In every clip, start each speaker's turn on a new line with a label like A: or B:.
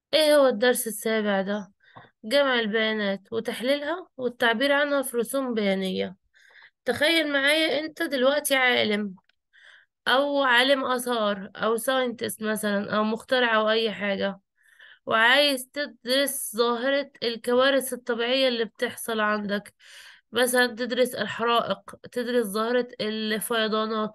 A: ايه هو الدرس السابع ده جمع البيانات وتحليلها والتعبير عنها في رسوم بيانية تخيل معايا انت دلوقتي عالم او عالم آثار او ساينتست مثلا او مخترع او اي حاجة وعايز تدرس ظاهرة الكوارث الطبيعية اللي بتحصل عندك مثلا تدرس الحرائق تدرس ظاهرة الفيضانات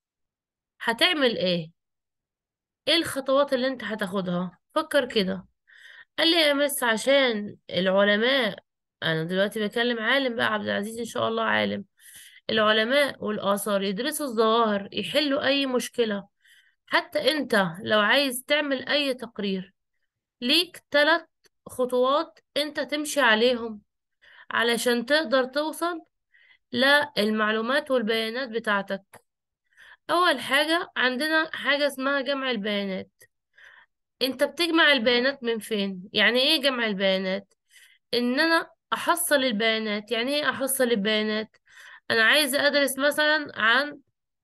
A: هتعمل ايه ايه الخطوات اللي انت هتاخدها فكر كده قال لي يا مس عشان العلماء انا دلوقتي بكلم عالم بقى عبد العزيز ان شاء الله عالم العلماء والآثار يدرسوا الظواهر يحلوا اي مشكلة حتى انت لو عايز تعمل اي تقرير ليك ثلاث خطوات انت تمشي عليهم علشان تقدر توصل للمعلومات والبيانات بتاعتك اول حاجة عندنا حاجة اسمها جمع البيانات انت بتجمع البيانات من فين يعني ايه جمع البيانات ان انا احصل البيانات يعني ايه احصل البيانات انا عايزة ادرس مثلا عن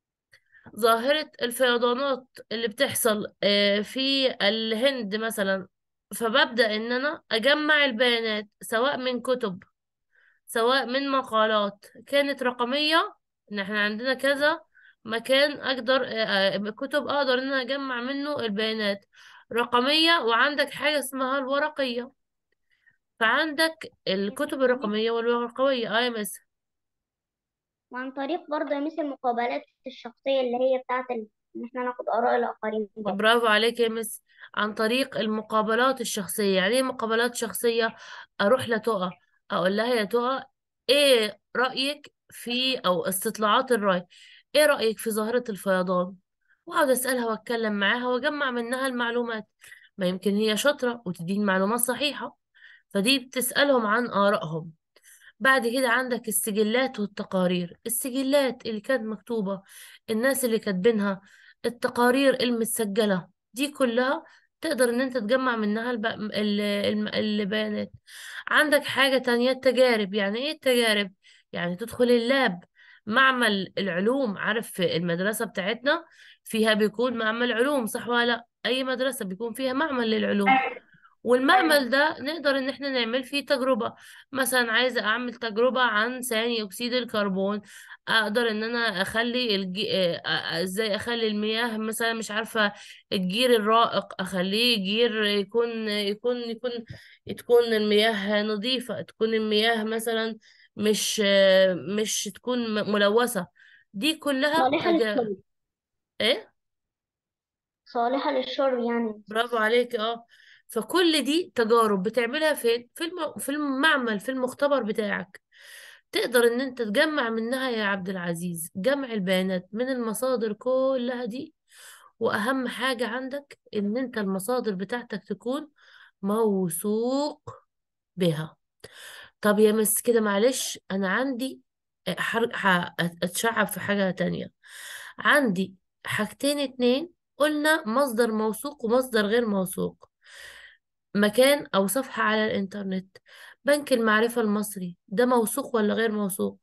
A: ظاهرة الفيضانات اللي بتحصل آه، في الهند مثلا فببدأ ان انا اجمع البيانات سواء من كتب سواء من مقالات كانت رقمية ان احنا عندنا كذا مكان اقدر آه، آه، كتب اقدر ان انا اجمع منه البيانات رقمية وعندك حاجة اسمها الورقية فعندك الكتب الرقمية والورقية اه يا مس
B: وعن طريق برضه يا مس المقابلات الشخصية اللي هي بتاعت ال... إن إحنا ناخد آراء الآخرين برضه
A: برافو عليك يا مس عن طريق المقابلات الشخصية يعني ايه مقابلات شخصية اروح لتقى اقول لها يا تقى ايه رأيك في او استطلاعات الرأي ايه رأيك في ظاهرة الفيضان واقعد اسألها واتكلم معاها واجمع منها المعلومات ما يمكن هي شاطرة وتديني معلومات صحيحة فدي بتسألهم عن آرائهم بعد كده عندك السجلات والتقارير السجلات اللي كانت مكتوبة الناس اللي كاتبينها التقارير المسجلة دي كلها تقدر ان انت تجمع منها الب... ال... الم- البيانات عندك حاجة تانية التجارب يعني ايه التجارب يعني تدخل اللاب معمل العلوم عارف في المدرسة بتاعتنا فيها بيكون معمل علوم صح ولا لا اي مدرسة بيكون فيها معمل للعلوم والمعمل ده نقدر ان احنا نعمل فيه تجربة مثلا عايزة اعمل تجربة عن ثاني اكسيد الكربون اقدر ان انا اخلي الجي... آه، آه، ازاي اخلي المياه مثلا مش عارفة الجير الرائق اخليه جير يكون يكون يكون تكون المياه نظيفة تكون المياه مثلا مش آه، مش تكون م- ملوثة دي كلها
B: صالحة
A: تج...
B: للشرب
A: ايه
B: صالحة للشرب يعني
A: برافو عليك اه فكل دي تجارب بتعملها فين في الم... في المعمل في المختبر بتاعك تقدر ان انت تجمع منها يا عبد العزيز جمع البيانات من المصادر كلها دي واهم حاجة عندك ان انت المصادر بتاعتك تكون موثوق بها طب يا مس كده معلش انا عندي حر... ح... اتشعب في حاجة تانية عندي حاجتين اتنين قلنا مصدر موثوق ومصدر غير موثوق مكان أو صفحة على الإنترنت بنك المعرفة المصري ده موثوق ولا غير موثوق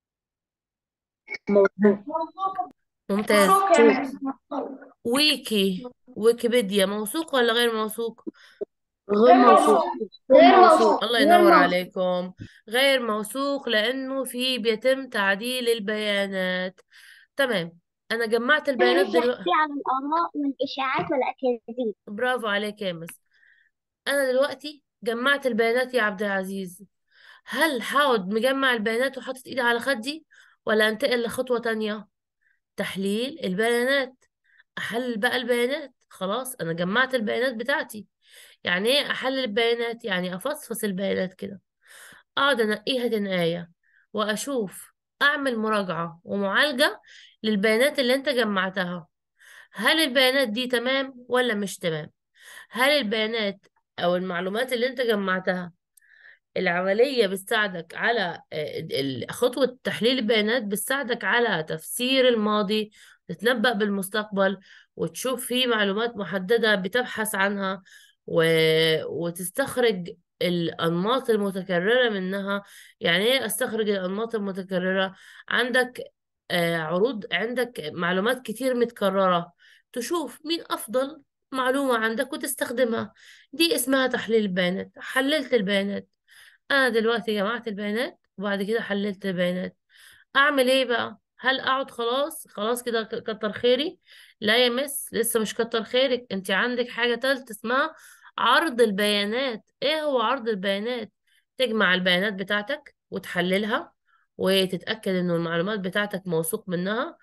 B: موثوق
A: ممتاز
B: موثوق
A: ويكي ويكيبيديا موثوق ولا غير موثوق
B: غير موثوق غير موثوق
A: الله
B: غير
A: ينور
B: موثوق
A: عليكم غير موثوق لأنه فيه بيتم تعديل البيانات تمام أنا جمعت
B: انا
A: البيانات
B: لسه
A: دلوقتي
B: احكي عن الآراء والإشاعات والأكاذيب
A: برافو عليك يا مس أنا دلوقتي جمعت البيانات يا عبد العزيز هل هقعد مجمع البيانات وحاطط إيدي على خدي ولا أنتقل لخطوة تانية تحليل البيانات احلل بقى البيانات خلاص انا جمعت البيانات بتاعتي يعني ايه احلل البيانات يعني افصفص البيانات كده اقعد انقيها تنقايه واشوف اعمل مراجعة ومعالجة للبيانات اللي انت جمعتها هل البيانات دي تمام ولا مش تمام هل البيانات او المعلومات اللي انت جمعتها العملية بتساعدك على آه، ال- خطوة تحليل البيانات بتساعدك على تفسير الماضي تتنبأ بالمستقبل وتشوف فيه معلومات محددة بتبحث عنها و... وتستخرج الأنماط المتكررة منها يعني ايه استخرج الأنماط المتكررة عندك آه، عروض عندك معلومات كتير متكررة تشوف مين أفضل معلومة عندك وتستخدمها دي اسمها تحليل البيانات حللت البيانات أنا دلوقتي جمعت البيانات وبعد كده حللت البيانات اعمل ايه بقى هل اقعد خلاص خلاص كده ك- كتر خيري لا يا مس لسه مش كتر خيرك انت عندك حاجة تالتة اسمها عرض البيانات ايه هو عرض البيانات تجمع البيانات بتاعتك وتحللها وتتأكد انه المعلومات بتاعتك موثوق منها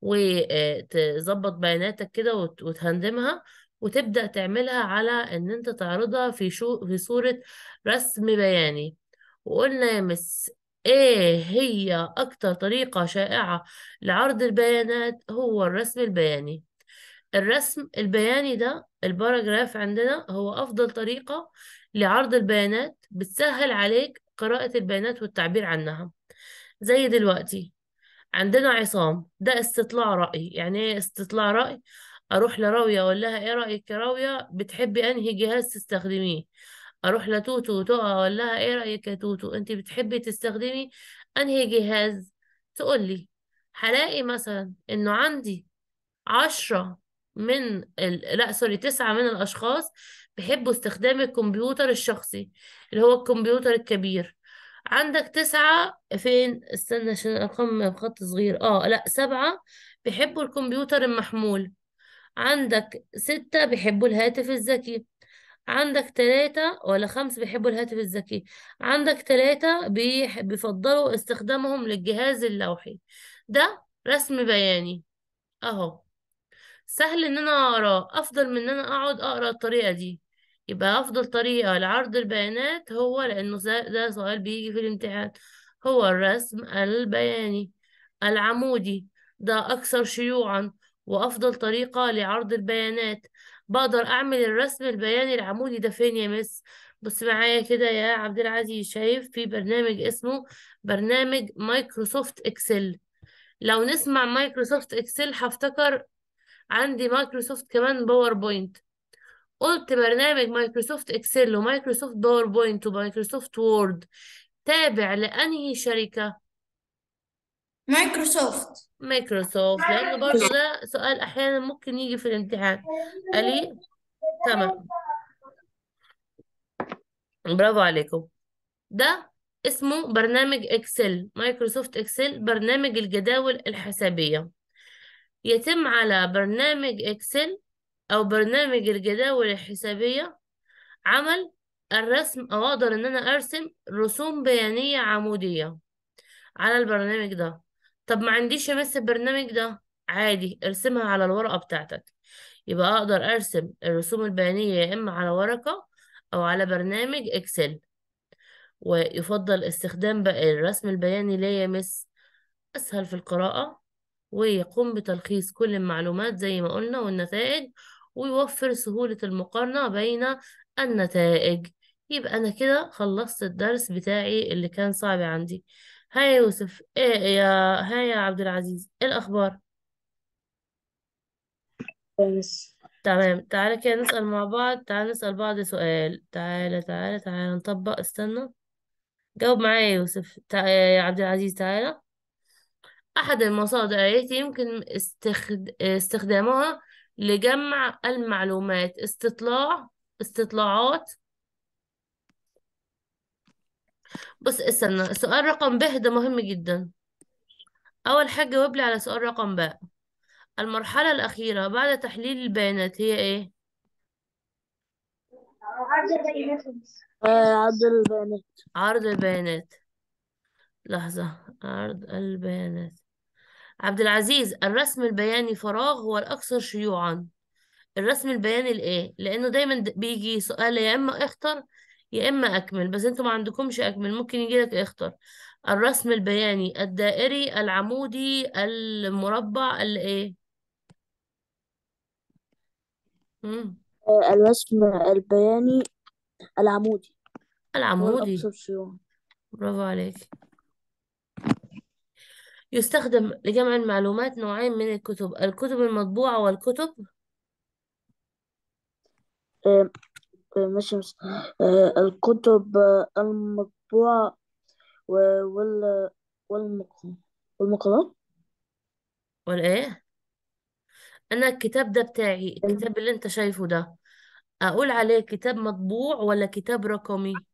A: وتظبط بياناتك كده وت- وتهندمها وتبدأ تعملها على ان انت تعرضها في شو في صورة رسم بياني وقلنا يا مس ايه هي اكتر طريقة شائعة لعرض البيانات هو الرسم البياني الرسم البياني ده الباراجراف عندنا هو افضل طريقة لعرض البيانات بتسهل عليك قراءة البيانات والتعبير عنها زي دلوقتي عندنا عصام ده استطلاع رأي يعني ايه استطلاع رأي اروح لراوية اقول لها ايه رأيك يا راوية بتحبي انهي جهاز تستخدميه اروح لتوتو وتقع اقول لها ايه رأيك يا توتو انت بتحبي تستخدمي انهي جهاز تقول لي هلاقي مثلا انه عندي عشرة من ال... لا سوري تسعة من الاشخاص بيحبوا استخدام الكمبيوتر الشخصي اللي هو الكمبيوتر الكبير عندك تسعة فين استنى عشان الارقام بخط صغير اه لا سبعة بيحبوا الكمبيوتر المحمول عندك ستة بيحبوا الهاتف الذكي عندك ثلاثة ولا خمسة بيحبوا الهاتف الذكي عندك ثلاثة بيح- بيفضلوا استخدامهم للجهاز اللوحي ده رسم بياني اهو سهل ان انا اقراه افضل من ان انا اقعد اقرا الطريقة دي يبقى افضل طريقة لعرض البيانات هو لانه ده ده سؤال بيجي في الامتحان هو الرسم البياني العمودي ده اكثر شيوعا وافضل طريقة لعرض البيانات بقدر اعمل الرسم البياني العمودي ده فين يا مس بص معايا كده يا عبد العزيز شايف في برنامج اسمه برنامج مايكروسوفت اكسل لو نسمع مايكروسوفت اكسل هفتكر عندي مايكروسوفت كمان باوربوينت قلت برنامج مايكروسوفت اكسل ومايكروسوفت باوربوينت ومايكروسوفت وورد تابع لأنهي شركة
C: مايكروسوفت
A: مايكروسوفت لأن برضو ده سؤال أحيانا ممكن يجي في الامتحان قالي تمام برافو عليكم ده اسمه برنامج اكسل مايكروسوفت اكسل برنامج الجداول الحسابية يتم على برنامج اكسل او برنامج الجداول الحسابية عمل الرسم او اقدر ان انا ارسم رسوم بيانية عمودية على البرنامج ده طب ما عنديش بس البرنامج ده عادي ارسمها على الورقة بتاعتك يبقى اقدر ارسم الرسوم البيانية يا اما على ورقة او على برنامج اكسل ويفضل استخدام بقى الرسم البياني ليه يا مس اسهل في القراءة ويقوم بتلخيص كل المعلومات زي ما قلنا والنتائج ويوفر سهولة المقارنة بين النتائج يبقى أنا كده خلصت الدرس بتاعي اللي كان صعب عندي هيا يا يوسف إيه يا هيا يا عبد العزيز إيه الأخبار
C: بس
A: تمام تعالى كده نسأل مع بعض تعالى نسأل بعض سؤال تعالى تعالى تعالى نطبق استنى جاوب معايا يا يوسف تعالى يا عبد العزيز تعالى أحد المصادر التي يمكن استخد... استخدامها لجمع المعلومات استطلاع استطلاعات بص استنى سؤال رقم ب ده مهم جدا أول حاجة جاوب لي على سؤال رقم ب المرحلة الأخيرة بعد تحليل البيانات هي إيه؟
C: آه عدد البيانات
A: عرض البيانات لحظة عرض البيانات عبد العزيز الرسم البياني فراغ هو الأكثر شيوعا الرسم البياني لإيه؟ لأنه دايما د- بيجي سؤال يا إما اختر يا إما أكمل بس أنتوا ما عندكمش أكمل ممكن يجيلك اختر الرسم البياني الدائري العمودي المربع الإيه؟ مم.
C: آه الرسم البياني العمودي هو
A: العمودي
C: الأكثر شيوعا
A: برافو عليك يستخدم لجمع المعلومات نوعين من الكتب الكتب المطبوعة والكتب
C: آه آه، ماشي ماشي آه الكتب آه، المطبوعة و- وال والمق- والمقالات
A: والإيه؟ انا الكتاب ده بتاعي الكتاب اللي انت شايفه ده اقول عليه كتاب مطبوع ولا كتاب رقمي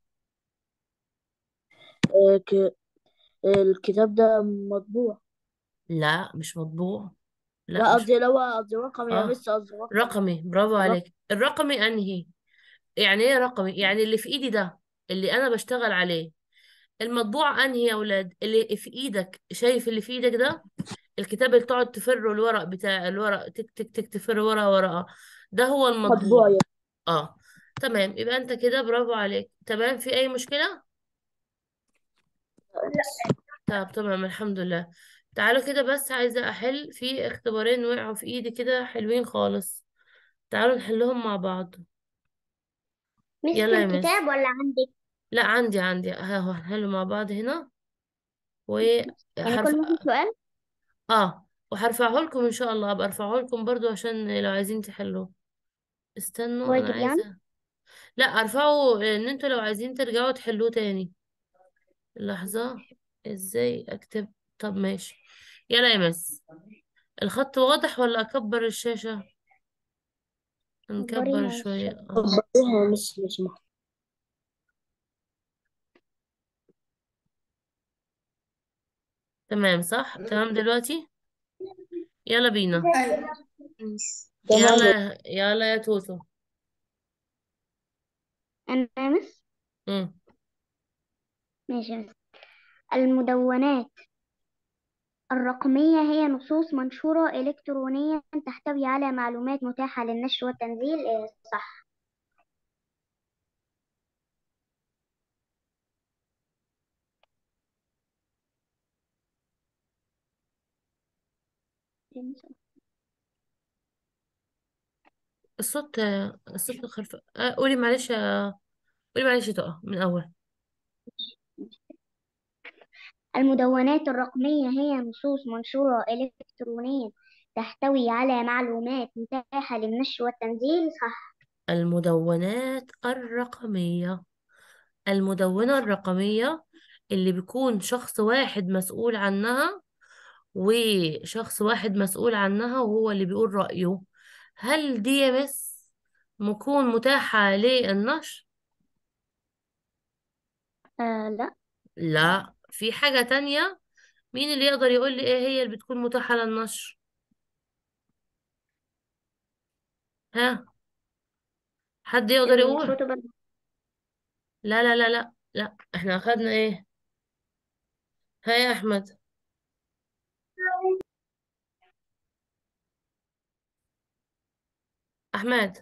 C: آه، ك- الكتاب ده مطبوع
A: لا مش مطبوع لا
C: لا
A: مش
C: قصدي لو قصدي رقم يا
A: اه
C: مس قصدي رقم
A: رقمي برافو
C: رقم
A: عليك الرقمي انهي يعني ايه رقمي يعني اللي في ايدي ده اللي انا بشتغل عليه المطبوع انهي يا اولاد اللي في ايدك شايف اللي في ايدك ده الكتاب اللي تقعد تفر الورق بتاع الورق تك تك تك تفر ورقة ورقة ده هو
C: مطبوع
A: المطبوع
C: يعني
A: اه تمام يبقى انت كده برافو عليك تمام في اي مشكلة طب تمام الحمد لله تعالوا كده بس عايزة احل في اختبارين وقعوا في ايدي كده حلوين خالص تعالوا نحلهم مع بعض
B: مش في
A: يلا يا مس
B: الكتاب ولا عندك
A: لا عندي عندي اهو هنحل مع بعض هنا
B: يعني
A: وحرف
B: كل ما في سؤال
A: اه وهرفعه لكم ان شاء الله ابقى ارفعه لكم برضو عشان لو عايزين تحلوه استنوا انا
B: واجب يعني
A: عايزة لا ارفعه ان انتوا لو عايزين ترجعوا تحلوه تاني لحظة ازاي اكتب طب ماشي يلا يا مس الخط واضح ولا اكبر الشاشة نكبر
B: كبريها
A: شوية
B: الشاشة
A: اه
C: كبروها يا مس لو سمحت
A: تمام صح تمام دلوقتي يلا بينا
D: أيوة
C: تمام
A: يلا يلا يا توتو
B: أنا مس
A: مم.
B: ماشي يا مس. المدونات الرقمية هي نصوص منشورة إلكترونيا تحتوي على معلومات متاحة للنشر والتنزيل إيه، صح
A: الصوت الصوت خلف آه، قولي معلش آه، قولي معلش تقع من اول
B: المدونات الرقمية هي نصوص منشورة إلكترونيا تحتوي على معلومات متاحة للنشر والتنزيل صح
A: المدونات الرقمية المدونة الرقمية اللي بيكون شخص واحد مسؤول عنها وشخص واحد مسؤول عنها وهو اللي بيقول رأيه هل دي يا مس مكون متاحة للنشر؟
B: آه لا
A: لا في حاجة تانية مين اللي يقدر يقول لي ايه هي اللي بتكون متاحة للنشر؟ ها حد يقدر يقول؟
B: الكتب
A: لا لا لا لا لا احنا اخدنا ايه؟ ها يا احمد احمد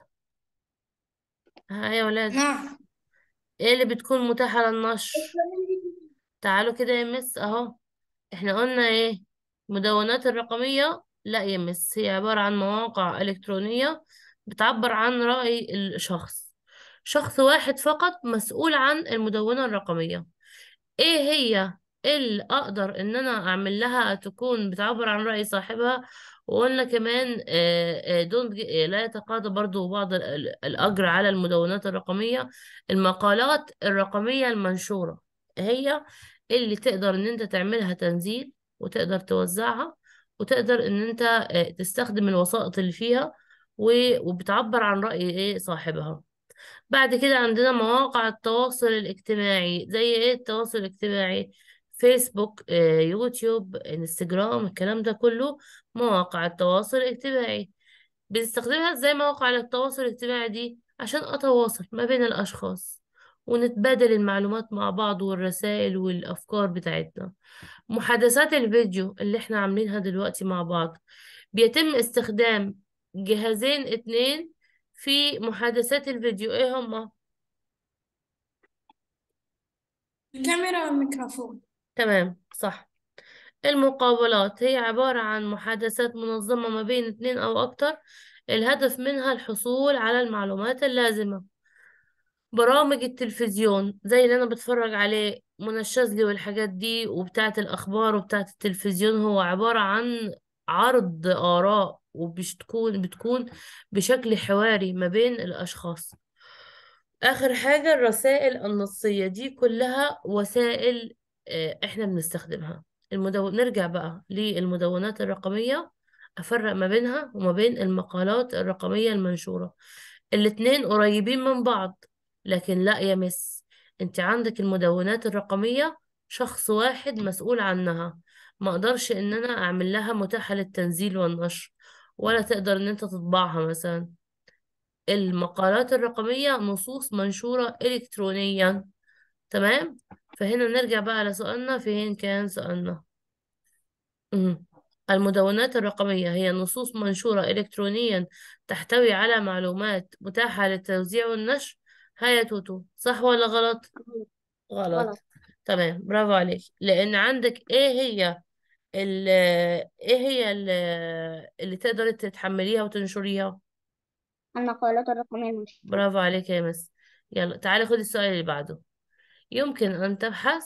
A: ها يا ولاد
D: نعم
A: ايه اللي بتكون متاحة للنشر؟ تعالوا كده يا مس اهو احنا قلنا ايه مدونات الرقمية لا يا مس هي عبارة عن مواقع إلكترونية بتعبر عن رأي الشخص شخص واحد فقط مسؤول عن المدونة الرقمية ايه هي اللي اقدر ان انا اعمل لها تكون بتعبر عن رأي صاحبها وقلنا كمان آه، آه، دون لا يتقاضى برضو بعض ال- ال- الأجر على المدونات الرقمية المقالات الرقمية المنشورة هي اللي تقدر ان انت تعملها تنزيل وتقدر توزعها وتقدر ان انت آه، تستخدم الوسائط اللي فيها و- وبتعبر عن رأي ايه صاحبها بعد كده عندنا مواقع التواصل الاجتماعي زي ايه التواصل الاجتماعي فيسبوك آه، يوتيوب انستجرام الكلام ده كله مواقع التواصل الاجتماعي بنستخدمها ازاي مواقع التواصل الاجتماعي دي عشان اتواصل ما بين الاشخاص ونتبادل المعلومات مع بعض والرسائل والافكار بتاعتنا محادثات الفيديو اللي احنا عاملينها دلوقتي مع بعض بيتم استخدام جهازين اتنين في محادثات الفيديو ايه هما
D: الكاميرا والميكروفون
A: تمام صح المقابلات هي عبارة عن محادثات منظمة ما بين اتنين أو أكتر الهدف منها الحصول على المعلومات اللازمة برامج التلفزيون زي اللي أنا بتفرج عليه منى الشاذلي والحاجات دي وبتاعة الأخبار وبتاعة التلفزيون هو عبارة عن عرض آراء وبتكون بتكون بشكل حواري ما بين الأشخاص آخر حاجة الرسائل النصية دي كلها وسائل آه، إحنا بنستخدمها المدون... نرجع بقى للمدونات الرقمية افرق ما بينها وما بين المقالات الرقمية المنشورة الاتنين قريبين من بعض لكن لا يا مس انت عندك المدونات الرقمية شخص واحد مسؤول عنها ما اقدرش ان انا اعمل لها متاحة للتنزيل والنشر ولا تقدر ان انت تطبعها مثلا المقالات الرقمية نصوص منشورة إلكترونيا تمام فهنا نرجع بقى لسؤالنا فين كان سؤالنا مم. المدونات الرقمية هي نصوص منشورة إلكترونيا تحتوي على معلومات متاحة للتوزيع والنشر هيا توتو صح ولا غلط؟ غلط
B: غلط
A: تمام برافو عليك لأن عندك إيه هي ال إيه هي ال اللي تقدري تتحمليها وتنشريها
B: المقالات الرقمية المنشورة
A: برافو عليك يا مس يلا تعالي خدي السؤال اللي بعده يمكن أن تبحث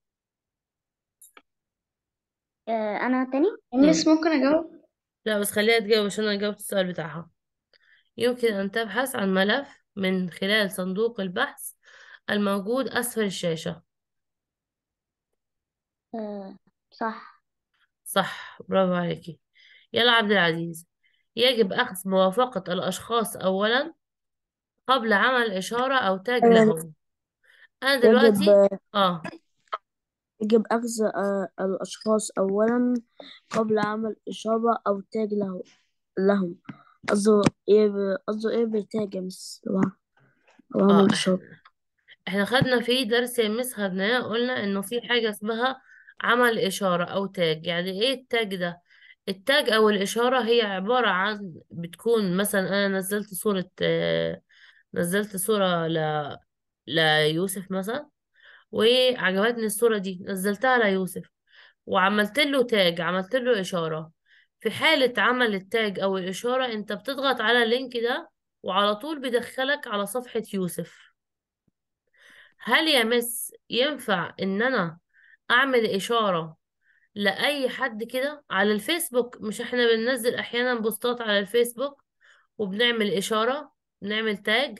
B: آه أنا تاني
D: مس ممكن أجاوب؟
A: لا بس خليها تجاوب عشان أنا جاوبت السؤال بتاعها يمكن أن تبحث عن ملف من خلال صندوق البحث الموجود أسفل الشاشة
B: آه صح
A: صح برافو عليكي يلا عبد العزيز يجب أخذ موافقة الأشخاص أولا قبل عمل إشارة أو تاج
C: أيوة
A: لهم أنا
C: يجب
A: دلوقتي آه
C: يجب أخذ آه، الأشخاص أولا قبل عمل إشارة أو تاج له لهم قصده إيه ب- قصده إيه بالتاج يا مس هو هو
A: آه
C: عمل
A: إح-
C: إشارة
A: إحنا خدنا في درس يا مس خدناه قلنا إنه في حاجة اسمها عمل إشارة أو تاج يعني إيه التاج ده التاج أو الإشارة هي عبارة عن بتكون مثلا أنا نزلت صورة آه، نزلت صورة ل... ليوسف مثلا وعجبتني الصورة دي نزلتها ليوسف وعملت له تاج عملت له إشارة في حالة عمل التاج أو الإشارة أنت بتضغط على اللينك ده وعلى طول بيدخلك على صفحة يوسف هل يا مس ينفع إن أنا أعمل إشارة لأي حد كده على الفيسبوك مش إحنا بننزل أحيانا بوستات على الفيسبوك وبنعمل إشارة بنعمل تاج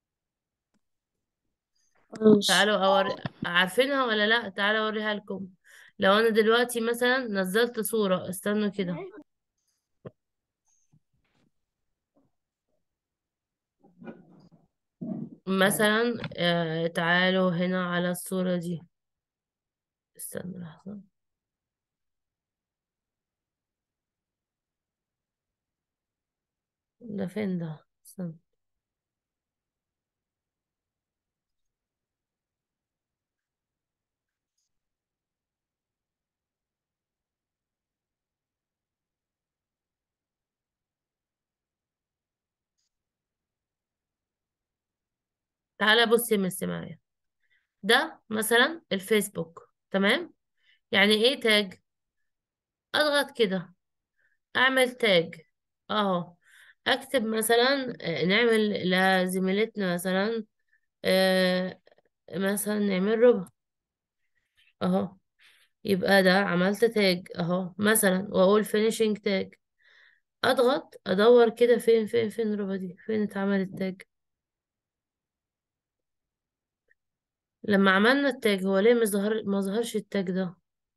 C: خلاص
A: تعالوا أور... عارفينها ولا لأ تعالوا أوريها لكم لو أنا دلوقتي مثلا نزلت صورة استنوا كده مثلا آه تعالوا هنا على الصورة دي استنوا لحظة ده فين ده استنى تعالى بصي يا مس معايا ده مثلا الفيسبوك تمام يعني ايه تاج اضغط كده اعمل تاج اهو اكتب مثلا آه، نعمل لزميلتنا مثلا آه مثلا نعمل ربع اهو يبقى ده عملت تاج اهو مثلا واقول فينيشنج تاج اضغط ادور كده فين فين فين ربع دي فين اتعمل التاج لما عملنا التاج هو ليه مظهر ما ظهرش التاج ده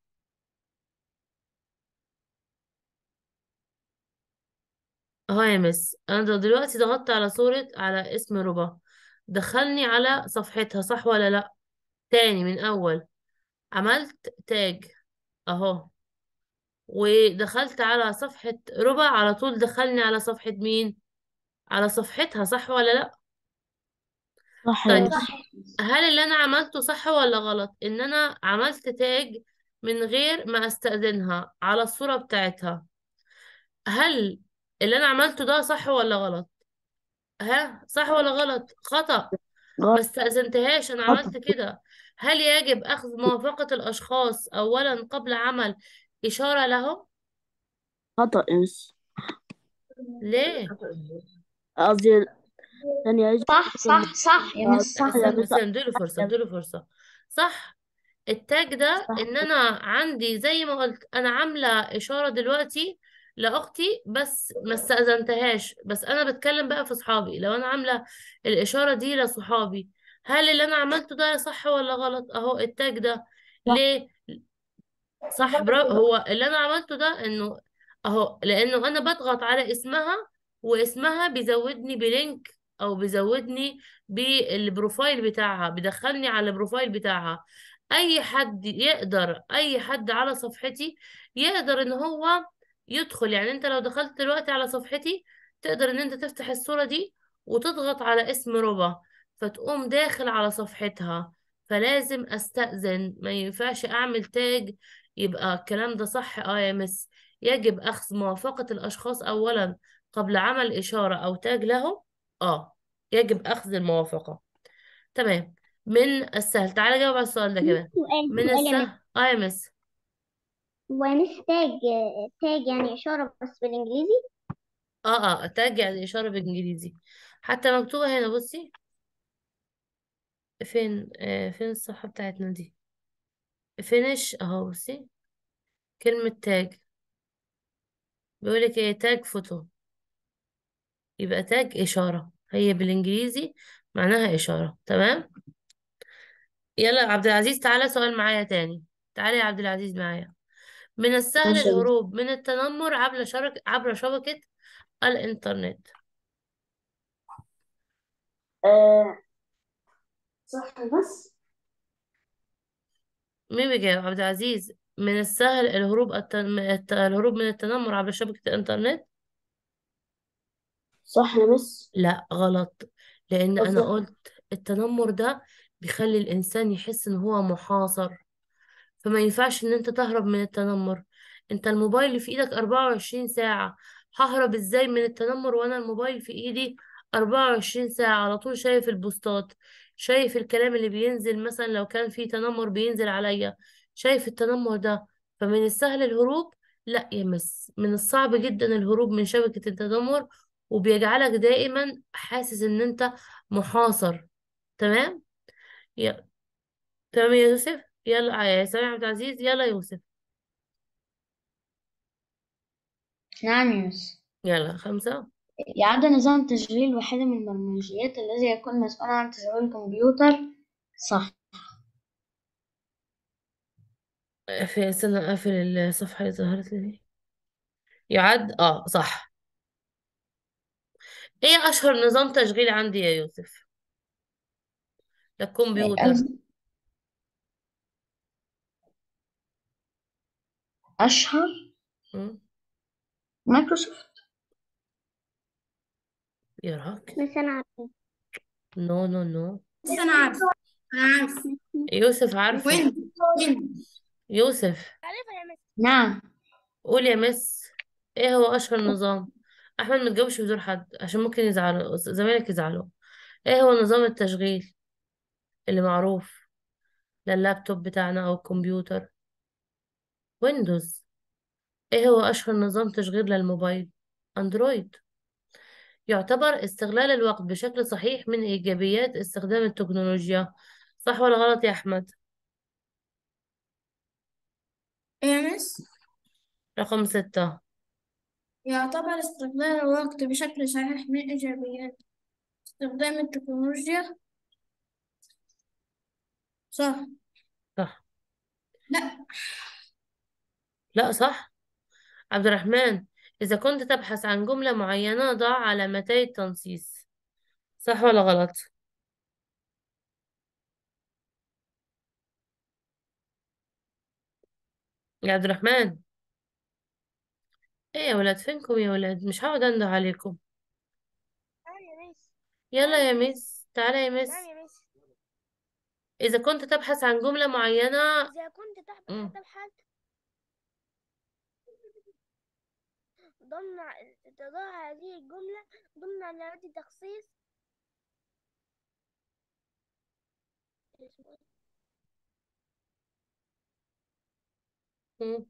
A: اهو يا مس انا د- دلوقتي ضغطت على صورة على اسم ربع دخلني على صفحتها صح ولا لا تاني من اول عملت تاج اهو ودخلت على صفحة ربع على طول دخلني على صفحة مين على صفحتها صح ولا لا
C: صح يا
A: طيب
C: مس
A: هل اللي انا عملته صح ولا غلط ان انا عملت تاج من غير ما استأذنها على الصورة بتاعتها هل اللي انا عملته ده صح ولا غلط ها صح ولا غلط خطأ ما
C: غلط
A: استأذنتهاش انا
C: خطأ
A: عملت كده هل يجب اخذ موافقة الاشخاص اولا قبل عمل اشارة لهم
C: خطأ يا مس
A: ليه
C: قصدي ثانية يجب
D: صح صح صح يا
C: آه،
D: مس
C: صح يا
A: استنى
C: مس
A: استنى اديله فرصة اديله فرصة صح التاج ده
C: صح
A: ان انا عندي زي ما قلت انا عاملة اشارة دلوقتي لاختي بس ما استأذنتهاش بس انا بتكلم بقى في صحابي لو انا عاملة الاشارة دي لصحابي هل اللي انا عملته ده صح ولا غلط اهو التاج ده
C: صح
A: ليه صح برافو هو اللي انا عملته ده انه اهو لانه انا بضغط على اسمها واسمها بيزودني بلينك او بيزودني بالبروفايل بتاعها بيدخلني على البروفايل بتاعها اي حد يقدر اي حد على صفحتي يقدر ان هو يدخل يعني انت لو دخلت دلوقتي على صفحتي تقدر ان انت تفتح الصورة دي وتضغط على اسم ربا فتقوم داخل على صفحتها فلازم استأذن ما ينفعش اعمل تاج يبقى الكلام ده صح اه يا مس يجب أخذ موافقة الأشخاص أولا قبل عمل إشارة أو تاج له آه يجب أخذ الموافقة تمام من السهل تعالى جاوب على السؤال ده كمان
B: سؤال
A: من
B: سؤال يا مس
A: السهل آه يا مس
B: هو يا مس تاج تاج يعني إشارة بس بالإنجليزي
A: آه آه تاج يعني إشارة بالإنجليزي حتى مكتوبة هنا بصي فين آه فين الصفحة بتاعتنا دي فينش أهو بصي كلمة تاج بيقولك إيه تاج فوتو يبقى تاج إشارة هي بالإنجليزي معناها إشارة تمام يلا يا عبد العزيز تعالى سؤال معايا تاني تعالى يا عبد العزيز معايا من السهل
C: ماشي يا مس.
A: الهروب من التنمر عبر شرك عبر شبكة الإنترنت
C: آه صح بس
A: مين بيجاوب عبد العزيز من السهل الهروب التن... الت- الهروب من التنمر عبر شبكة الإنترنت
C: صح يا مس
A: لا غلط لأن أنا
C: قصدك
A: قلت التنمر ده بيخلي الإنسان يحس إن هو محاصر فما ينفعش ان انت تهرب من التنمر انت الموبايل اللي في ايدك 24 ساعة ههرب ازاي من التنمر وانا الموبايل في ايدي 24 ساعة على طول شايف البوستات شايف الكلام اللي بينزل مثلا لو كان في تنمر بينزل عليا شايف التنمر ده فمن السهل الهروب لا يا مس من الصعب جدا الهروب من شبكة التنمر وبيجعلك دائما حاسس ان انت محاصر تمام يلا تمام يا يوسف يلا يا سامي عبد العزيز يلا يا يوسف
D: نعم يا مس
A: يلا خمسة
D: يعد نظام تشغيل واحدة من البرمجيات الذي يكون مسؤولا عن تشغيل الكمبيوتر صح
A: في استنى اقفل الصفحة اللي ظهرت لي دي يعد اه صح ايه اشهر نظام تشغيل عندي يا يوسف للكمبيوتر
D: أز- أشهر
A: مم.
D: مايكروسوفت
A: يا راجل
B: بس أنا عارفة
A: نو نو نو
E: بس انا عارفه انا عارفه
A: يوسف عارفة
E: وين وين
A: يوسف
D: نعم
A: قول يا مس ايه هو اشهر نظام احمد ما تجاوبش بدون حد عشان ممكن يزعلوا زمايلك يزعلوا ايه هو نظام التشغيل اللي معروف لللابتوب بتاعنا او الكمبيوتر ويندوز ايه هو اشهر نظام تشغيل للموبايل اندرويد يعتبر استغلال الوقت بشكل صحيح من ايجابيات استخدام التكنولوجيا صح ولا غلط يا احمد
E: إيه يا مس
A: رقم ستة
E: يعتبر استغلال الوقت بشكل صحيح من إيجابيات استخدام التكنولوجيا صح
A: صح
E: لا
A: لا صح عبد الرحمن إذا كنت تبحث عن جملة معينة ضع علامتي التنصيص صح ولا غلط يا عبد الرحمن ايه يا ولاد فينكم يا ولاد مش هقعد انده عليكم يلا يا ميس تعالى يا ميس إذا كنت تبحث عن جملة معينة
F: إذا كنت تحب-
A: مم.
F: تبحث ضمن تضع هذه الجملة ضمن علامات التخصيص
A: مم.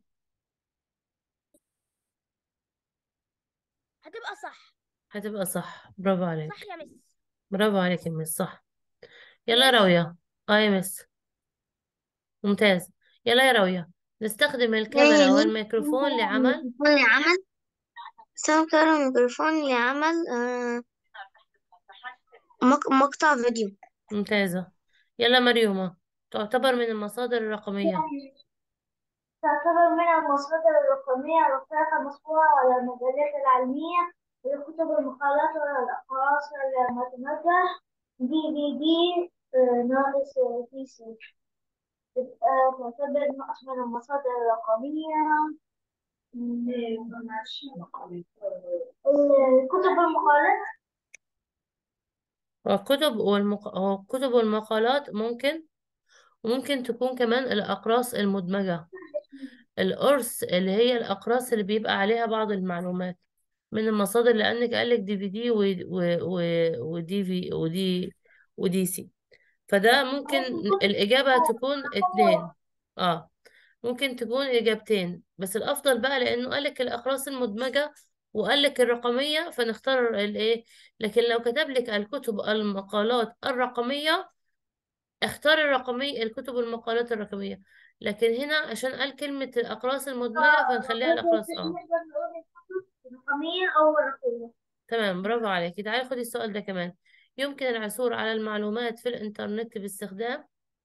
F: هتبقى صح
A: هتبقى صح برافو عليك
F: صح يا مس
A: برافو عليك يا ميس صح يلا يا
F: ماشي
A: راوية اه يا ميس ممتاز يلا يا راوية نستخدم الكاميرا والميكروفون لعمل
G: الميكروفون لعمل استخدم كاميرا الميكروفون لعمل آه، مق- مقطع فيديو
A: ممتازة يلا مريومة تعتبر من المصادر الرقمية
B: تعتبر من المصادر الرقمية الوثائق المطبوعة ولا المجلات العلمية الكتب المقالات ولا الأقراص ولا المتمتع دي في دي آه، ناقص بي سي تبقى تعتبر ناقص من المصادر الرقمية مم، الكتب المقالات
A: والكتب والمق... والكتب والمقالات ممكن وممكن تكون كمان الأقراص المدمجة القرص اللي هي الأقراص اللي بيبقى عليها بعض المعلومات من المصادر لأنك قالك دي في دي و... و... و... ودي في ودي ودي سي فده ممكن الإجابة تكون اتنين اه ممكن تكون إجابتين بس الأفضل بقى لأنه قالك الأقراص المدمجة وقالك الرقمية فنختار الإيه لكن لو كتب لك الكتب المقالات الرقمية اختار الرقمية الكتب والمقالات الرقمية لكن هنا عشان قال كلمة الأقراص المدمجة فنخليها الأقراص اه
B: نقدر نقول الكتب الرقمية أو الورقية
A: تمام برافو عليكي تعالي خدي السؤال ده كمان يمكن العثور على المعلومات في الإنترنت باستخدام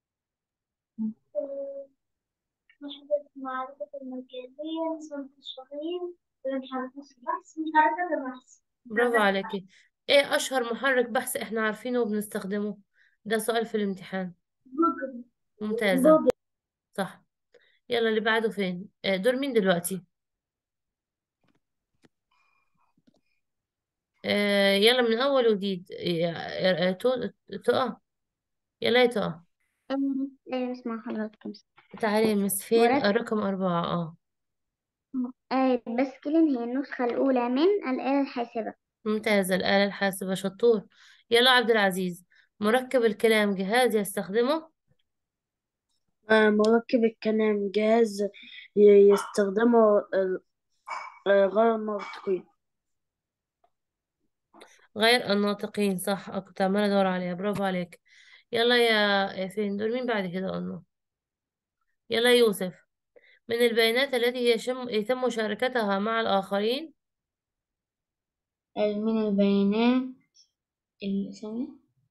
B: وحدة المعرفة المركزية نظام التشغيل والمحركات البحث محركات البحث
A: برافو عليكي ايه أشهر محرك بحث احنا عارفينه وبنستخدمه ده سؤال في الامتحان
B: جوجل
A: ممتازة صح يلا اللي بعده فين آه، دور مين دلوقتي آه يلا من أول وجديد آه، آه، تو- تقى يلا يا تقى
B: ايه اسمع حضرتك
A: تعالي يا مس فين
B: مركب
A: رقم أربعة اه
B: آه بسكلين هي النسخة الأولى من الآلة الحاسبة
A: ممتازة الآلة الحاسبة شطور يلا عبد العزيز مركب الكلام جهاز يستخدمه
C: آه، مركب الكلام جهاز ي- يستخدمه ال- آه، غير المنطقي
A: غير الناطقين صح آه، كنت عمالة أدور عليها برافو عليك يلا يا يا فين دول مين بعد كده قلنا يلا يوسف من البيانات التي يشم يتم مشاركتها مع الآخرين
D: من البيانات الثانية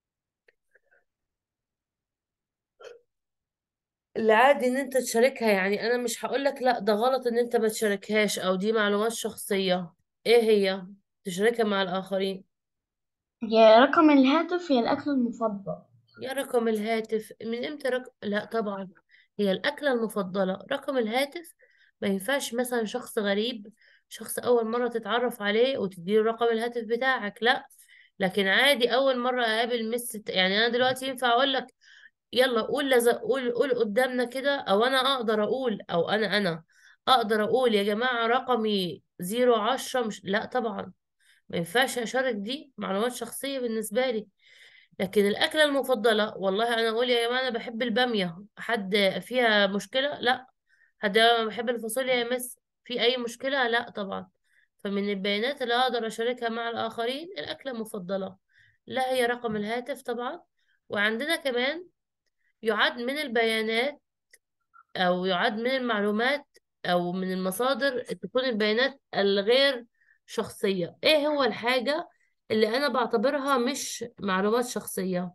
A: اللي عادي ان انت تشاركها يعني انا مش هقولك لا ده غلط ان انت ما تشاركهاش او دي معلومات شخصية ايه هي تشاركها مع الاخرين
D: هي رقم الهاتف هي الأكل المفضل
A: يا رقم الهاتف من امتى رقم لا طبعا هي الاكلة المفضلة رقم الهاتف ما ينفعش مثلا شخص غريب شخص اول مرة تتعرف عليه وتديله رقم الهاتف بتاعك لا لكن عادي اول مرة اقابل مس يعني انا دلوقتي ينفع اقول لك يلا قول لز... قول قول قدامنا كده او انا اقدر اقول او انا انا اقدر اقول يا جماعة رقمي زيرو عشرة مش لا طبعا ما ينفعش اشارك دي معلومات شخصية بالنسبة لي لكن الاكلة المفضلة والله انا اقول يا جماعة انا بحب البامية حد فيها مشكلة لا حد أنا بحب الفاصوليا يا مس في اي مشكلة لا طبعا فمن البيانات اللي اقدر اشاركها مع الاخرين الاكلة المفضلة لا هي رقم الهاتف طبعا وعندنا كمان يعد من البيانات أو يعد من المعلومات أو من المصادر تكون البيانات الغير شخصية إيه هو الحاجة اللي أنا بعتبرها مش معلومات شخصية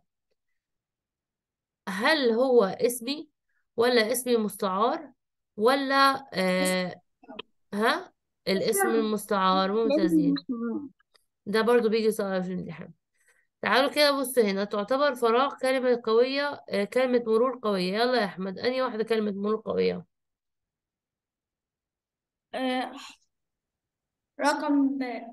A: هل هو اسمي ولا اسمي مستعار ولا آه ها الاسم المستعار ممتازين ده برضو بيجي سؤال في الامتحان تعالوا كده بصوا هنا تعتبر فراغ كلمة قوية آه كلمة مرور قوية يلا يا أحمد أنهي واحدة كلمة مرور قوية
E: آه، رقم باء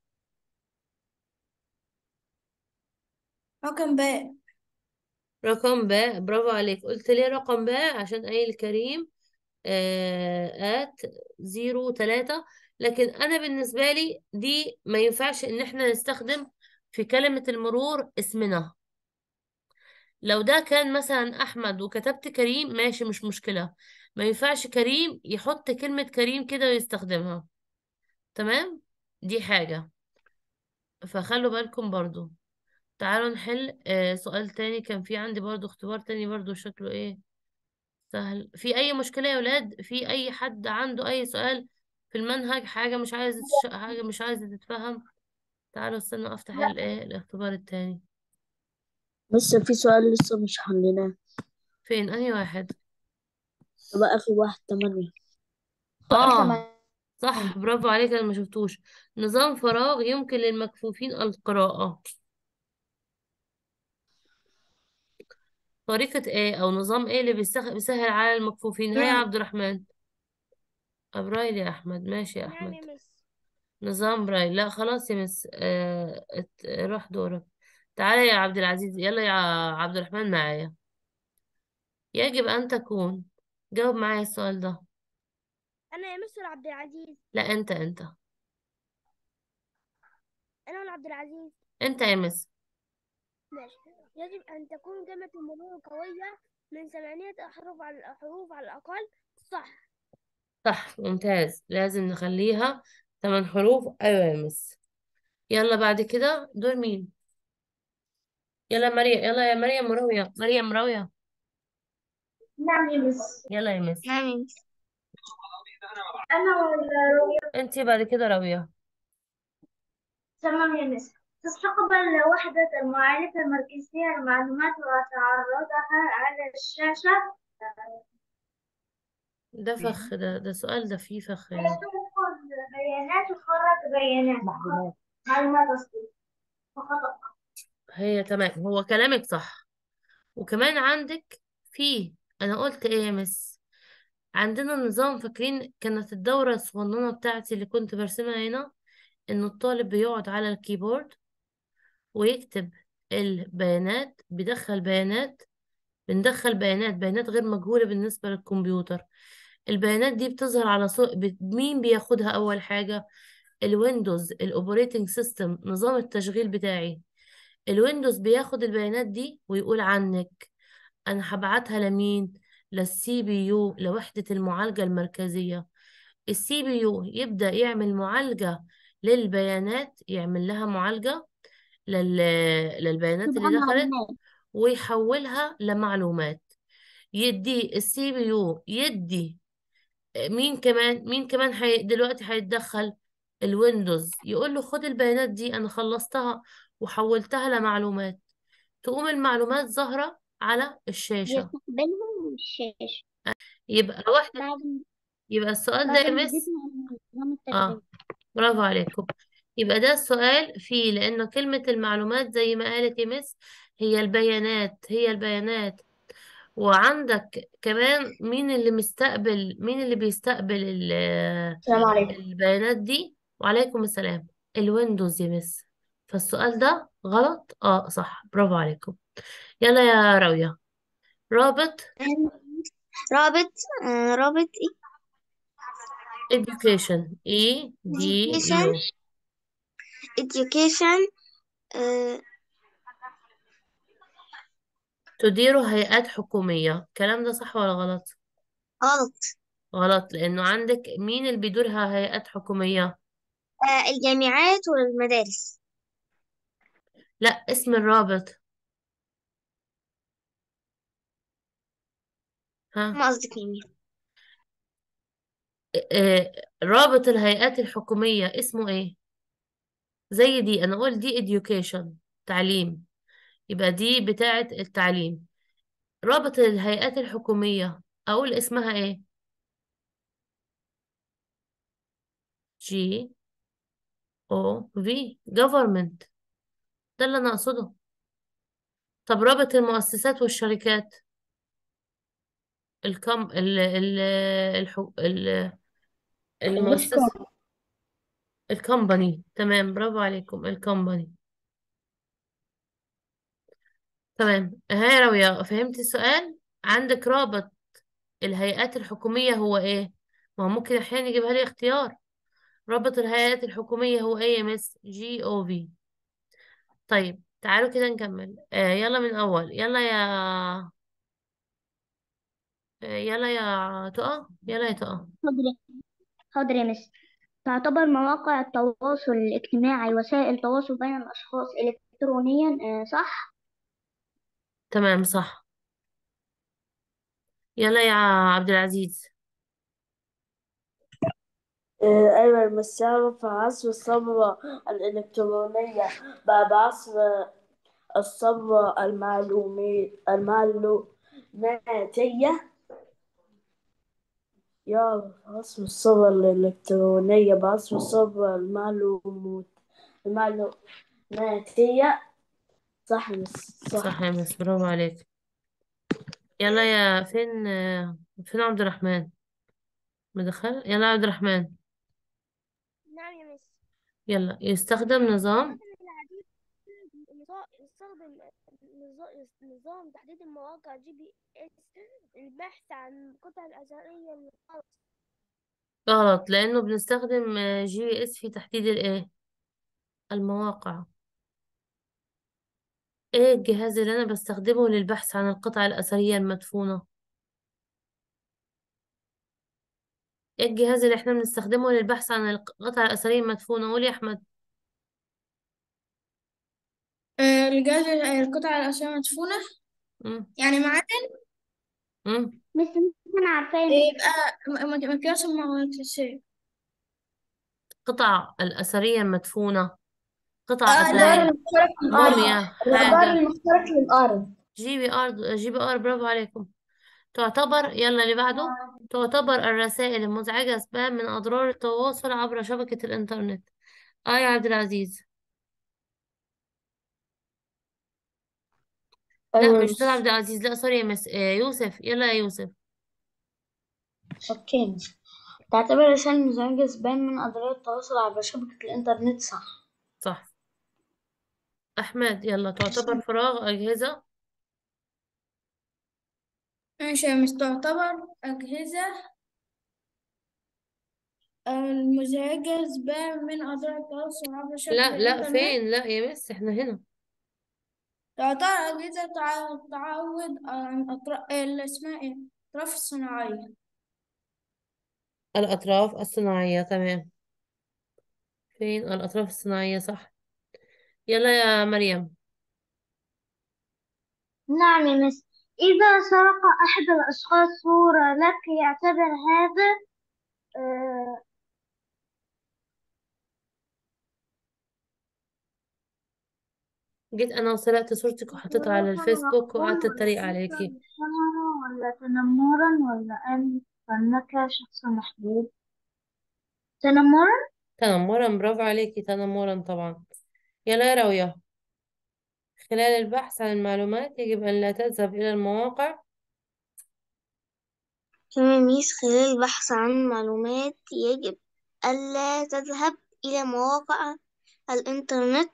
E: رقم باء
A: رقم باء برافو عليك قلت ليه رقم باء عشان قايل كريم آه آت زيرو تلاتة لكن أنا بالنسبة لي دي ما ينفعش إن احنا نستخدم في كلمة المرور اسمنا لو ده كان مثلا أحمد وكتبت كريم ماشي مش مشكلة ما ينفعش كريم يحط كلمة كريم كده ويستخدمها تمام دي حاجة فخلوا بالكم برضو تعالوا نحل آه سؤال تاني كان في عندي برضو اختبار تاني برضو شكله ايه سهل في اي مشكلة يا ولاد في اي حد عنده اي سؤال في المنهج حاجة مش عايزة تش... حاجة مش عايزة تتفهم تعالوا استنوا افتح الايه الاختبار التاني
C: بس في سؤال لسه مش حليناه
A: فين انهي واحد
C: يبقى آخر واحد تمانية
D: سؤال
A: اه
D: كمان
A: صح برافو عليك انا ما شفتوش نظام فراغ يمكن للمكفوفين القراءة طريقة ايه او نظام ايه اللي بيسخ- بيسهل على المكفوفين هيا يا عبد الرحمن برايل يا احمد ماشي يا
F: نعم
A: احمد
F: يا مس
A: نظام برايل لا خلاص يا مس آه ات... راح دورك تعالى يا عبد العزيز يلا يا عبد الرحمن معايا يجب ان تكون جاوب معايا السؤال ده
F: أنا يا مس ولا عبد العزيز
A: لا انت انت
F: أنا ولا عبد العزيز
A: انت يا مس
F: ماشي يجب أن تكون كلمة المرور قوية من ثمانية أحرف على الحروف على الأقل صح
A: صح ممتاز لازم نخليها ثمان حروف ايوه يا مس يلا بعد كده دور مين يلا مريم يلا يا مريم راوية مريم راوية
B: نعم يا مس
A: يلا يا مس
G: نعم يا مس
B: أنا ولا رؤيا
A: انتي بعد كده راوية
B: تمام يا مس تستقبل وحدة المعالجة المركزية المعلومات وتعرضها على الشاشة
A: ده فخ ده ده سؤال ده فيه فخ
B: هي
A: يعني
B: تنقل بيانات وتخرج بيانات معلومات قصدي وخطأ
A: هي تمام هو كلامك صح وكمان عندك فيه انا قلت ايه يا مس عندنا نظام فاكرين كانت الدورة الصغننة بتاعتي اللي كنت برسمها هنا انه الطالب بيقعد على الكيبورد ويكتب البيانات بيدخل بيانات بندخل بيانات بيانات غير مجهولة بالنسبة للكمبيوتر البيانات دي بتظهر على صو... ب- مين بياخدها أول حاجة الويندوز الأوبريتنج سيستم نظام التشغيل بتاعي الويندوز بياخد البيانات دي ويقول عنك أنا هبعتها لمين للسي بي يو لوحدة المعالجة المركزية السي بي يو يبدأ يعمل معالجة للبيانات يعمل لها معالجة لل... للبيانات
C: تبقى
A: اللي دخلت
C: معلومات
A: ويحولها لمعلومات يدي السي بي يو يدي مين كمان مين كمان حي... دلوقتي هيتدخل الويندوز يقول له خد البيانات دي انا خلصتها وحولتها لمعلومات تقوم المعلومات ظاهرة على الشاشة
C: يستقبلهم من الشاشة
A: يبقى واحدة
C: بعد
A: يبقى السؤال ده
C: بعد
A: يا
C: ما
A: مس
C: ضفنا نظام
A: اه
C: التشغيل
A: برافو عليكم يبقى ده السؤال فيه لأنه كلمة المعلومات زي ما قالت يا مس هي البيانات هي البيانات وعندك كمان مين اللي مستقبل مين اللي بيستقبل ال-
D: السلام عليكم
A: البيانات دي وعليكم السلام الويندوز يا مس فالسؤال ده غلط اه صح برافو عليكم يلا يا راوية رابط
G: رابط آه رابط
A: education e d
G: education
A: u
G: education آه
A: تدير هيئات حكومية الكلام ده صح ولا غلط
G: غلط
A: غلط لأنه عندك مين اللي بيديرها هيئات حكومية
G: آه الجامعات والمدارس
A: لا اسم الرابط ها
G: ما قصدك مين
A: آه، رابط الهيئات الحكومية اسمه ايه زي دي انا اقول دي education تعليم يبقى دي بتاعة التعليم رابط الهيئات الحكومية اقول اسمها ايه جي او في government ده اللي انا اقصده طب رابط المؤسسات والشركات الكم ال ال الحو... ال المؤسسة
D: الديسكورد
A: الكومباني تمام برافو عليكم الكومباني تمام ها راوية فهمتي السؤال عندك رابط الهيئات الحكومية هو ايه ما هو ممكن احيانا يجيبها لي اختيار رابط الهيئات الحكومية هو ايه يا مس جي او في طيب تعالوا كده نكمل آه يلا من اول يلا يا آه يلا يا تقى يلا يا تقى
C: حاضر حاضر يا مس تعتبر مواقع التواصل الاجتماعي وسائل تواصل بين الأشخاص إلكترونيا آه، صح؟
A: تمام صح يلا يا عبد العزيز
C: آه، أيوة المساهمة في عصر الثورة الإلكترونية بعد عصر الثورة المعلومي المعلوماتية يعرف عصر الصور الإلكترونية بعصر الصور المعلومات المعلوماتية صح يا مس
A: صح
C: صح
A: يا مس برافو عليك يلا يا فين آه، فين عبد الرحمن مدخل يلا يا عبد الرحمن
F: نعم يا مس
A: يلا يستخدم نظام
F: يستخدم العديد نظام يستخدم نظام نظام تحديد المواقع جي بي اس البحث عن القطع الأثرية الغلط
A: غلط لأنه بنستخدم آه، جي بي اس في تحديد الإيه المواقع إيه الجهاز اللي أنا بستخدمه للبحث عن القطع الأثرية المدفونة إيه الجهاز اللي إحنا بنستخدمه للبحث عن القطع الأثرية المدفونة قول يا أحمد
E: آه، الجهاز القطع الأثرية مدفونة
A: مم.
E: يعني معدن
A: مم.
F: مس أنا عارفاه
E: يبقى م- م- مقياس المغناطيسية
A: قطع الأثرية المدفونة قطع
D: اه الرادار
A: أثرية
D: المخترق للأرض
A: موميا
D: الرادار
A: حاجة
D: المخترق للأرض
A: جي بي ار جي بي ار برافو عليكم تعتبر يلا اللي بعده تعتبر الرسائل المزعجة سبام من أضرار التواصل عبر شبكة الإنترنت آه يا عبد العزيز لا
C: أيوة يا
A: مش ده
C: مس
A: عبد العزيز لا سوري يا مس آه يوسف يلا يا يوسف
D: اوكي تعتبر رسائل مزعجة سبام من أضرار التواصل عبر شبكة الإنترنت صح
A: صح أحمد يلا تعتبر فراغ أجهزة
E: ماشي يا مس تعتبر أجهزة المزعجة سبام من أضرار التواصل عبر شبكة
A: لا لا
E: الإنترنت
A: فين لا يا مس احنا هنا
E: تعتبر أجهزة تع- تعوض عن أطراف اللي اسمها إيه؟ الأطراف الصناعية
A: الأطراف الصناعية تمام فين الأطراف الصناعية صح يلا يا مريم
B: نعم يا مس إذا سرق أحد الأشخاص صورة لك يعتبر هذا آه،
A: جيت أنا وسرقت صورتك وحطيتها على
B: اختلاف
A: الفيسبوك
B: مقبول
A: وقعدت
B: ولا
A: أتريق
B: شخصا
A: عليكي
B: شهرا ولا تنمرا ولا أن أنك شخص محبوب تنمرا
A: تنمرا برافو عليكي تنمرا طبعا يلا يا راوية خلال البحث عن المعلومات يجب أن لا تذهب إلى المواقع
G: تمام ميس خلال البحث عن معلومات يجب ألا تذهب إلى مواقع الإنترنت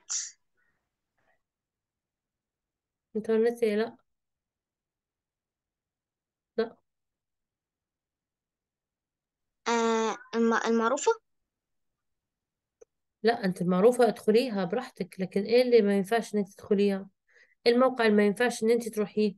A: إنترنت إيه؟ لا لا
G: آه الم- المعروفة
A: لا أنت معروفة ادخليها براحتك لكن إيه اللي ما ينفعش إنك تدخليها إيه الموقع اللي ما ينفعش إن أنت تروحيه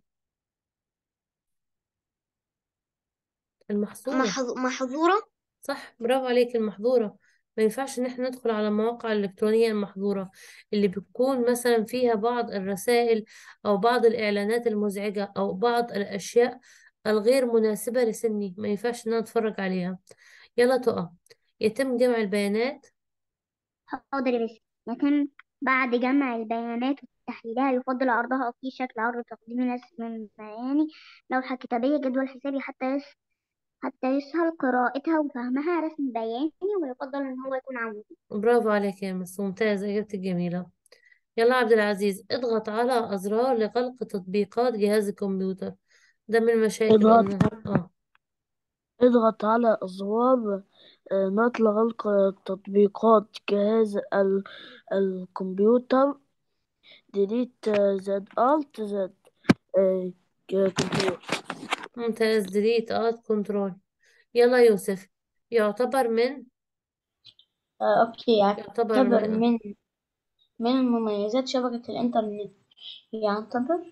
A: المحظورة
G: محظ- محظورة
A: صح برافو عليك المحظورة ما ينفعش ان احنا ندخل على المواقع الإلكترونية المحظورة اللي بتكون مثلا فيها بعض الرسائل أو بعض الإعلانات المزعجة أو بعض الأشياء الغير مناسبة لسني ما ينفعش ان انا اتفرج عليها يلا تقى يتم جمع البيانات
B: حاضر يا مس لكن بعد جمع البيانات وتحليلها يفضل عرضها في شكل عرض تقديمي ناس من معاني لوحة كتابية جدول حسابي حتى يس حتى يسهل قراءتها وفهمها رسم بياني ويفضل إن هو يكون عمودي
A: برافو عليك يا مس ممتازة إجابتك جميلة يلا عبد العزيز اضغط على أزرار لغلق تطبيقات جهاز الكمبيوتر ده من المشاكل
C: اضغط
A: قلنا اه
C: اضغط على أزرار آه، نقل غلق تطبيقات جهاز ال- الكمبيوتر delete آه، زد alt زد آه، كنترول
A: ممتاز ديليت اد كنترول يلا يوسف يعتبر من
D: آه اوكي
A: يعتبر
D: يعتبر
A: من
D: من من مميزات شبكة الإنترنت يعتبر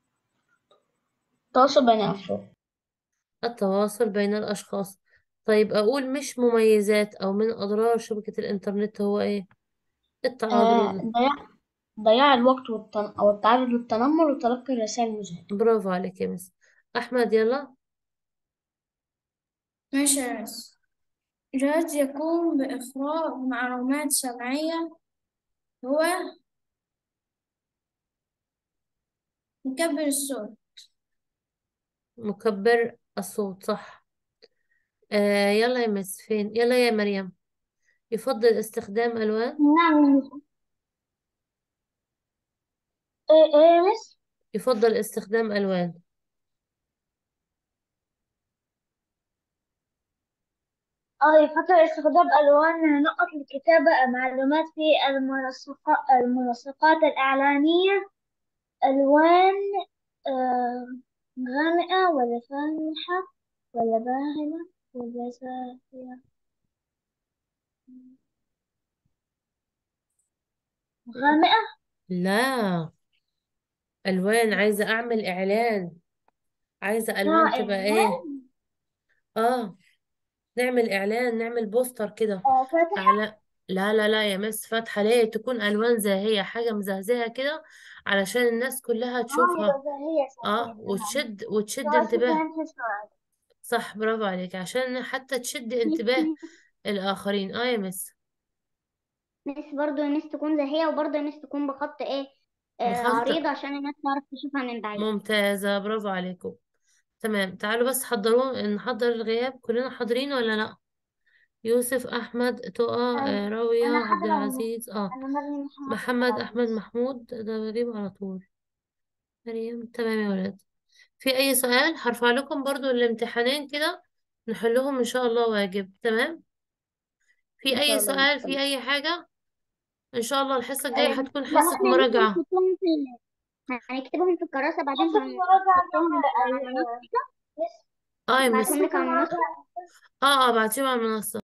D: تواصل بين الأفراد
A: التواصل بين الأشخاص طيب أقول مش مميزات أو من أضرار شبكة الإنترنت هو إيه التعرض
D: آه ضياع ضياع الوقت والتن... أو التعرض للتنمر وتلقي الرسائل المزعجة
A: برافو عليك يا مس أحمد يلا
E: ماشي يا مس جهاز يقوم بإخراج معلومات سمعية هو مكبر الصوت
A: مكبر الصوت صح آه يلا يا مس فين يلا يا مريم يفضل استخدام ألوان
B: نعم مس ايه ايه مس
A: يفضل استخدام ألوان
B: اه يفضل استخدام ألوان نقط لكتابة معلومات في الملصقات الملصقات الإعلانية ألوان آه غامقة ولا فاتحة ولا باهنة ولا زاهية غامقة
A: لا ألوان عايزة أعمل إعلان عايزة
B: اه
A: ألوان تبقى إيه
B: إعلان
A: آه نعمل إعلان نعمل بوستر كده
B: آه فاتحة
A: على لا لا لا يا مس فاتحة ليه تكون ألوان زاهية حاجة مزهزهة كده علشان الناس كلها
B: اه
A: تشوفها
B: يبقى زاهية
A: اه
B: صحيح تمام
A: وتشد وتشد
B: خلاص
A: انتباه
B: فهمت السؤال
A: صح برافو عليك عشان حتى تشد انتباه الآخرين اه يا مس
G: مس برضو الناس تكون زاهية وبرضو الناس تكون بخط ايه آه
A: بخط
G: عريض عشان الناس تعرف تشوفها من بعيد
A: ممتازة برافو عليكم تمام تعالوا بس حضروا نحضر الغياب كلنا حاضرين ولا لا يوسف أحمد تقى آه،
B: أيوة
A: راوية
B: أنا
A: عبد
B: حاضرة والله.
A: العزيز اه
B: أنا مريم محمد
A: محمد
B: عبد
A: أحمد
B: العزيز
A: محمود ده بجيبه على طول مريم تمام يا ولاد في أي سؤال هرفع لكم برضو الامتحانين كده نحلهم إن شاء الله واجب تمام في
C: إن
A: أي
C: شاء الله
A: سؤال في
C: نتكلم
A: أي حاجة إن شاء الله الحصة الجاية
G: آه
A: هتكون
G: لا
A: حصة
G: احنا لسه
A: مراجعة
G: هنحطهم في ال... هنكتبهم في الكراسة بعدين
B: حصة المراجعة
G: هنحطهم
B: ده
G: على
B: ال-
G: المنصة
A: اه يا
B: حصة
A: مس
G: هبعتهم لك على المنصة
B: المراجعة
A: اه اه بعتيهم على المنصة